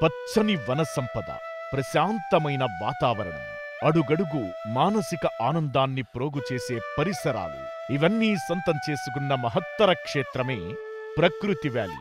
పచ్చని వన సంపద ప్రశాంతమైన వాతావరణం అడుగడుగు మానసిక ఆనందాన్ని ప్రోగు చేసే పరిసరాలు ఇవన్నీ సొంతం చేసుకున్న మహత్తర క్షేత్రమే ప్రకృతి వ్యాలీ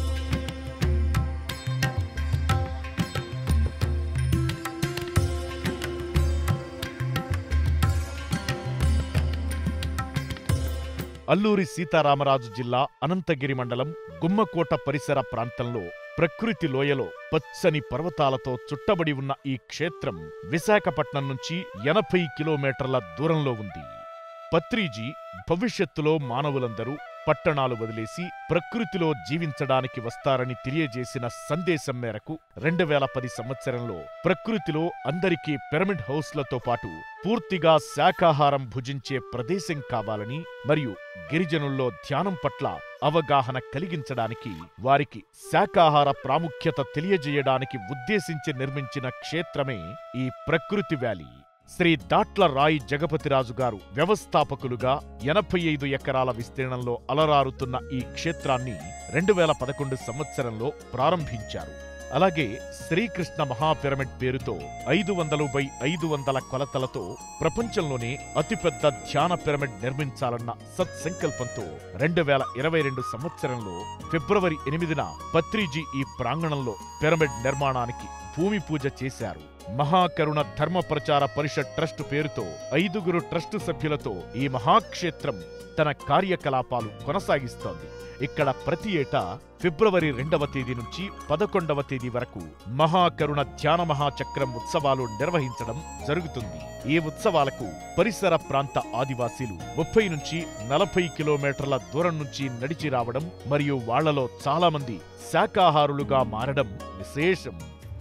అల్లూరి సీతారామరాజు జిల్లా అనంతగిరి మండలం గుమ్మకోట పరిసర ప్రాంతంలో ప్రకృతి లోయలో పచ్చని పర్వతాలతో చుట్టబడి ఉన్న ఈ క్షేత్రం విశాఖపట్నం నుంచి ఎనభై కిలోమీటర్ల దూరంలో ఉంది పత్రిజీ భవిష్యత్తులో మానవులందరూ పట్టణాలు వదిలేసి ప్రకృతిలో జీవించడానికి వస్తారని తెలియజేసిన సందేశం మేరకు రెండు వేల పది సంవత్సరంలో ప్రకృతిలో అందరికీ పిరమిడ్ హౌస్లతో పాటు పూర్తిగా శాకాహారం భుజించే ప్రదేశం కావాలని మరియు గిరిజనుల్లో ధ్యానం పట్ల అవగాహన కలిగించడానికి వారికి శాకాహార ప్రాముఖ్యత తెలియజేయడానికి ఉద్దేశించి నిర్మించిన క్షేత్రమే ఈ ప్రకృతి వ్యాలీ శ్రీ దాట్ల రాయి జగపతిరాజు గారు వ్యవస్థాపకులుగా ఎనభై ఐదు ఎకరాల విస్తీర్ణంలో అలరారుతున్న ఈ క్షేత్రాన్ని రెండు వేల పదకొండు సంవత్సరంలో ప్రారంభించారు అలాగే శ్రీకృష్ణ మహాపిరమిడ్ పేరుతో ఐదు వందలు బై ఐదు వందల కొలతలతో ప్రపంచంలోనే అతిపెద్ద ధ్యాన పిరమిడ్ నిర్మించాలన్న సత్సంకల్పంతో రెండు వేల ఇరవై రెండు సంవత్సరంలో ఫిబ్రవరి ఎనిమిదిన పత్రిజీ ఈ ప్రాంగణంలో పిరమిడ్ నిర్మాణానికి భూమి పూజ చేశారు మహాకరుణ ధర్మ ప్రచార పరిషత్ ట్రస్ట్ పేరుతో ఐదుగురు ట్రస్టు సభ్యులతో ఈ మహాక్షేత్రం తన కార్యకలాపాలు కొనసాగిస్తోంది ఇక్కడ ప్రతి ఏటా ఫిబ్రవరి రెండవ తేదీ నుంచి పదకొండవ తేదీ వరకు మహాకరుణ ధ్యాన మహాచక్రం ఉత్సవాలు నిర్వహించడం జరుగుతుంది ఈ ఉత్సవాలకు పరిసర ప్రాంత ఆదివాసీలు ముప్పై నుంచి నలభై కిలోమీటర్ల దూరం నుంచి నడిచి రావడం మరియు వాళ్లలో చాలా మంది శాకాహారులుగా మారడం విశేషం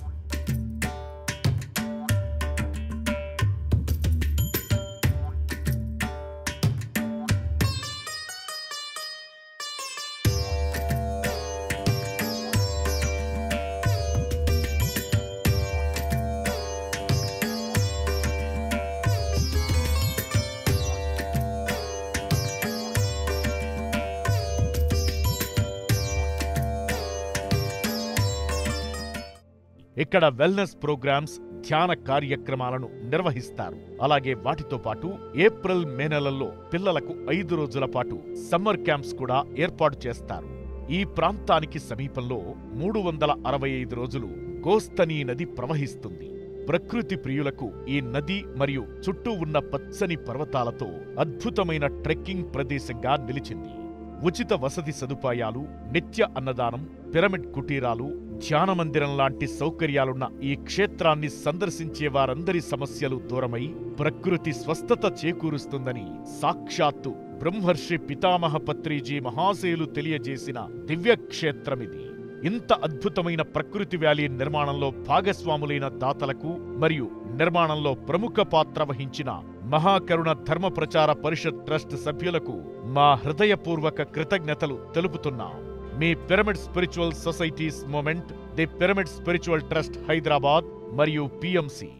ఇక్కడ వెల్నెస్ ప్రోగ్రామ్స్ ధ్యాన కార్యక్రమాలను నిర్వహిస్తారు అలాగే వాటితో పాటు ఏప్రిల్ మే నెలల్లో పిల్లలకు ఐదు రోజుల పాటు సమ్మర్ క్యాంప్స్ కూడా ఏర్పాటు చేస్తారు ఈ ప్రాంతానికి సమీపంలో మూడు వందల అరవై ఐదు రోజులు గోస్తనీ నది ప్రవహిస్తుంది ప్రకృతి ప్రియులకు ఈ నది మరియు చుట్టూ ఉన్న పచ్చని పర్వతాలతో అద్భుతమైన ట్రెక్కింగ్ ప్రదేశంగా నిలిచింది ఉచిత వసతి సదుపాయాలు నిత్య అన్నదానం పిరమిడ్ కుటీరాలు ధ్యాన మందిరం లాంటి సౌకర్యాలున్న ఈ క్షేత్రాన్ని సందర్శించే వారందరి సమస్యలు దూరమై ప్రకృతి స్వస్థత చేకూరుస్తుందని సాక్షాత్తు బ్రహ్మర్షి పితామహ పత్రిజీ మహాశయులు తెలియజేసిన దివ్యక్షేత్రమిది ఇంత అద్భుతమైన ప్రకృతి వ్యాలీ నిర్మాణంలో భాగస్వాములైన దాతలకు మరియు నిర్మాణంలో ప్రముఖ పాత్ర వహించిన మహాకరుణ ధర్మ ప్రచార పరిషత్ ట్రస్ట్ సభ్యులకు మా హృదయపూర్వక కృతజ్ఞతలు తెలుపుతున్నాం మీ Pyramid Spiritual Societies Movement the Pyramid Spiritual Trust Hyderabad మరియు పిఎంసి